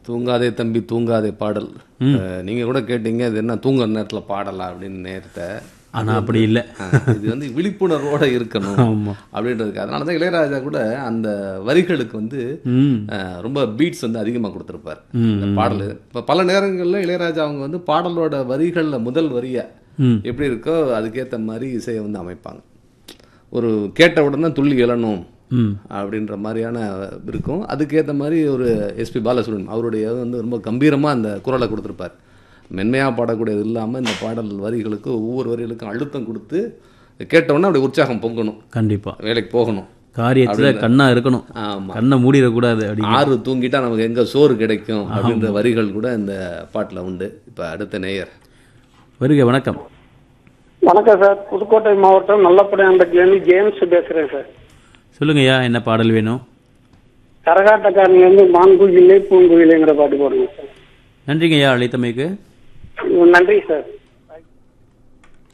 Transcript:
தூங்காதே தம்பி தூங்காதே பாடல் அஹ், நீங்க கூட கேட்டீங்க இது என்ன தூங்குற நேரத்துல பாடலாம் அப்படின்னு நேரத்தை ஆனா அப்படி இல்லை இது வந்து விழிப்புணர்வோட இருக்கணும் ஆமா அப்படின்றதுக்கு அதனால தான் இளையராஜா கூட அந்த வரிகளுக்கு வந்து ம் அஹ், ரொம்ப பீட்ஸ் வந்து அதிகமாக கொடுத்துருப்பார் ம், இந்த பாடல் இப்போ பல நேரங்களில் இளையராஜா அவங்க வந்து பாடலோட வரிகளில் முதல் வரியை ம் எப்படி இருக்கோ அதுக்கேற்ற மாதிரி இசையை வந்து அமைப்பாங்க ஒரு கேட்ட உடனே துள்ளி எழணும் ம் அப்படின்ற மாதிரியான இருக்கும் அதுக்கேற்ற மாதிரி ஒரு எஸ்பி பாலசுப்ரமணியம் அவருடைய வந்து ரொம்ப கம்பீரமாக அந்த குரலை கொடுத்துருப்பார் மென்மையாக பாடக்கூடியது இல்லாமல் இந்த பாடல் வரிகளுக்கு ஒவ்வொரு வரிகளுக்கும் அழுத்தம் கொடுத்து கேட்ட உடனே அப்படி உற்சாகம் பொங்கணும் கண்டிப்பா வேலைக்கு போகணும் காரியத்துல கண்ணா இருக்கணும் ஆமாம் கண்ணை மூடிடக்கூடாது அப்படி ஆறு தூங்கிட்டா நமக்கு எங்கே சோறு கிடைக்கும் அப்படின்ற வரிகள் கூட இந்த பாட்டில் உண்டு இப்போ அடுத்த நேயர் வருக வணக்கம் வணக்கம் சார் புதுக்கோட்டை மாவட்டம் நல்லப்படையாம்பட்டிலேருந்து ஜேம்ஸ் பேசுறேன் சார் சொல்லுங்கய்யா என்ன பாடல் வேணும் கரகாட்டக்காரங்க வந்து மான்குயிலே பூங்குயிலேங்கிற பாட்டு போடுங்க சார் நன்றிங்கய்யா அழைத்தமைக்கு நன்றி சார்